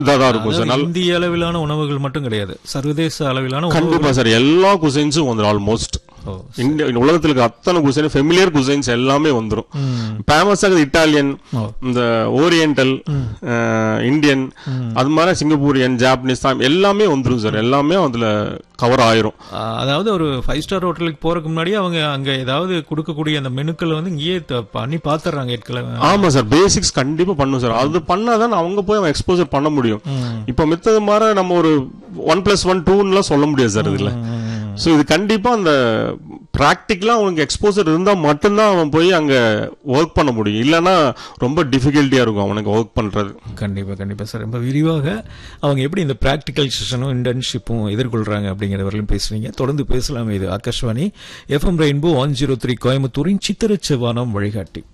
இதாக தான் இருக்கும் சார் அதாவது இந்திய அளவிலான உணவுகள் மட்டும் கிடையாது சர்வதேச அளவிலான உணவு கண்டிப்பா சார் எல்லா குசைன்ஸும் வந்துடும் ஆல்மோஸ்ட் ஓ, இந்திய உலகத்துல இருக்க அத்தனை குசைன் ஃபெமிலியர் குசைன்ஸ் எல்லாமே வந்துடும் ஃபேமஸா இருக்குது இட்டாலியன் ஓ. இந்த ஓரியண்டல் இந்தியன் அது மாதிரி சிங்கப்பூரியன் ஜாப்பனீஸ் தான் எல்லாமே வந்துடும் சார் எல்லாமே அதுல கவர் ஆயிரும் ஆ, அதாவது ஒரு ஃபைவ் ஸ்டார் ஹோட்டலுக்கு போறதுக்கு முன்னாடி அவங்க அங்க ஏதாவது கொடுக்கக்கூடிய அந்த மெனுக்களை வந்து இங்கேயே த- பண்ணி பாத்துறாங்க ஏற்கனவே ஆமா சார் பேசிக்ஸ் கண்டிப்பா பண்ணும் சார் அது பண்ணாதான் அவங்க போய் அவன் எக்ஸ்போசர் பண்ண முடியும் இப்ப மித்தது மாதிரி நம்ம ஒரு ஒன் பிளஸ் ஒன் டூன்னுலாம் சொல்ல முடியாது சார் இதுல சோ இது கண்டிப்பா அந்த பிராக்டிக்கலா அவனுக்கு எக்ஸ்போசர் இருந்தா மட்டும்தான் அவன் போய் அங்க ஒர்க் பண்ண முடியும் இல்லைன்னா ரொம்ப டிஃபிகல்ட்டியா இருக்கும் அவனுக்கு ஒர்க் பண்றது கண்டிப்பா கண்டிப்பா சார் ரொம்ப விரிவாக அவங்க எப்படி இந்த பிராக்டிக்கல் செஷனும் இன்டர்ன்ஷிப்பும் எதிர்கொள்றாங்க அப்படிங்கிறவர்களும் பேசுறீங்க தொடர்ந்து பேசலாம் இது Akashvani FM rainbow one zero three கோயம்புத்தூரின் சித்திரச்சவானம் வழிகாட்டி